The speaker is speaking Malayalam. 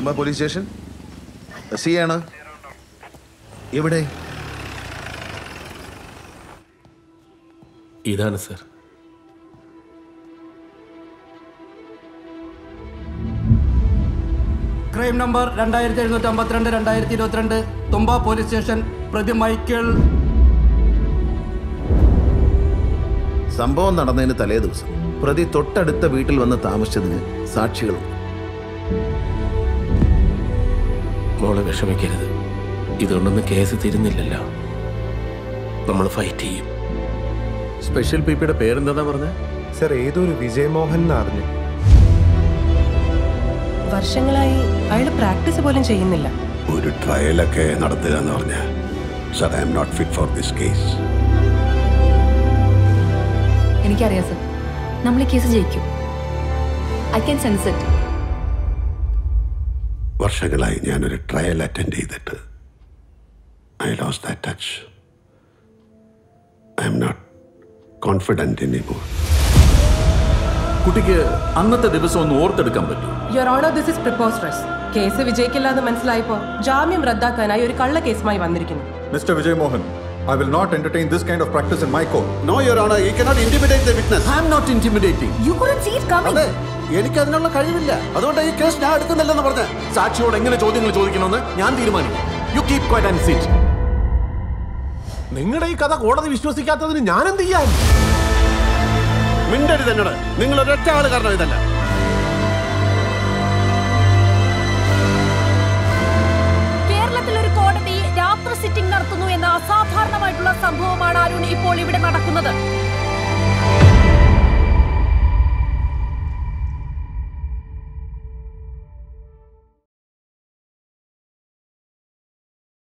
തുമ്പ പോലീസ് സ്റ്റേഷൻ സി ആണ് എവിടെ ഇതാണ് സർ ക്രൈം നമ്പർ രണ്ടായിരത്തി എഴുന്നൂറ്റി അമ്പത്തിരണ്ട് രണ്ടായിരത്തി ഇരുപത്തിരണ്ട് തുമ്പ പോലീസ് സ്റ്റേഷൻ പ്രതി മൈക്കിൾ സംഭവം നടന്നതിന് തലേ ദിവസം പ്രതി തൊട്ടടുത്ത വീട്ടിൽ വന്ന് താമസിച്ചതിന് സാക്ഷികളുണ്ട് മോളെ വിഷമിക്കരുത് ഇതുകൊണ്ടൊന്നും കേസ് തീരുന്നില്ലല്ലോ നമ്മൾ ഫൈറ്റ് ചെയ്യും സ്പെഷ്യൽ പി പിയുടെ പേരെന്താ പറഞ്ഞത് സർ ഏതൊരു വിജയമോഹൻ എന്ന് അറിഞ്ഞു വർഷങ്ങളായി അയാൾ പ്രാക്ടീസ് പോലും ചെയ്യുന്നില്ല ഒരു ട്രയലൊക്കെ നടത്തുക എന്ന് പറഞ്ഞ sir I M not fit for this case എനിക്കറിയാം സർ നമ്മൾ ഈ കേസ് ജയിക്കും ഐ ക്യാൻ സെൻസ് ഇറ്റ് വർഷങ്ങളായി ഞാനൊരു ട്രയൽ അറ്റൻഡ് ചെയ്തിട്ട് I lose that touch I M not confident anymore കുട്ടിക്ക് അന്നത്തെ ദിവസം ഒന്ന് ഓർത്തെടുക്കാൻ പറ്റും your honour this is preposterous case വിജയിക്കില്ല എന്ന് മനസ്സിലായപ്പോ ജാമ്യം റദ്ദാക്കാനായി ഒരു കള്ള കേസുമായി വന്നിരിക്കുന്നു Mr. Vijay Mohan, I will not entertain this kind of practice in my court. No your honour you cannot intimidate the witness I M not intimidating you couldn't see it coming അതെ എനിക്ക് അതിനുള്ള കഴിവില്ല അതുകൊണ്ട് ഈ കേസ് ഞാൻ എടുക്കുന്നില്ലെന്ന് പറഞ്ഞ സാക്ഷിയോട് എങ്ങനെ ചോദ്യങ്ങൾ ചോദിക്കണമെന്ന് ഞാൻ തീരുമാനിക്കും you keep quiet and sit നിങ്ങളുടെ ഈ കഥ കോടതി വിശ്വസിക്കാത്തതിന് ഞാൻ എന്ത് ചെയ്യാൻ മിണ്ടരുത് എന്നോട് നിങ്ങൾ ഒരൊറ്റ ആള് കാരണം ഇതല്ല കേരളത്തിൽ ഒരു കോടതി രാത്രി സിറ്റിംഗ് നടത്തുന്നു എന്ന അസാധാരണമായിട്ടുള്ള സംഭവമാണ് അരുൺ ഇപ്പോൾ ഇവിടെ നടക്കുന്നത്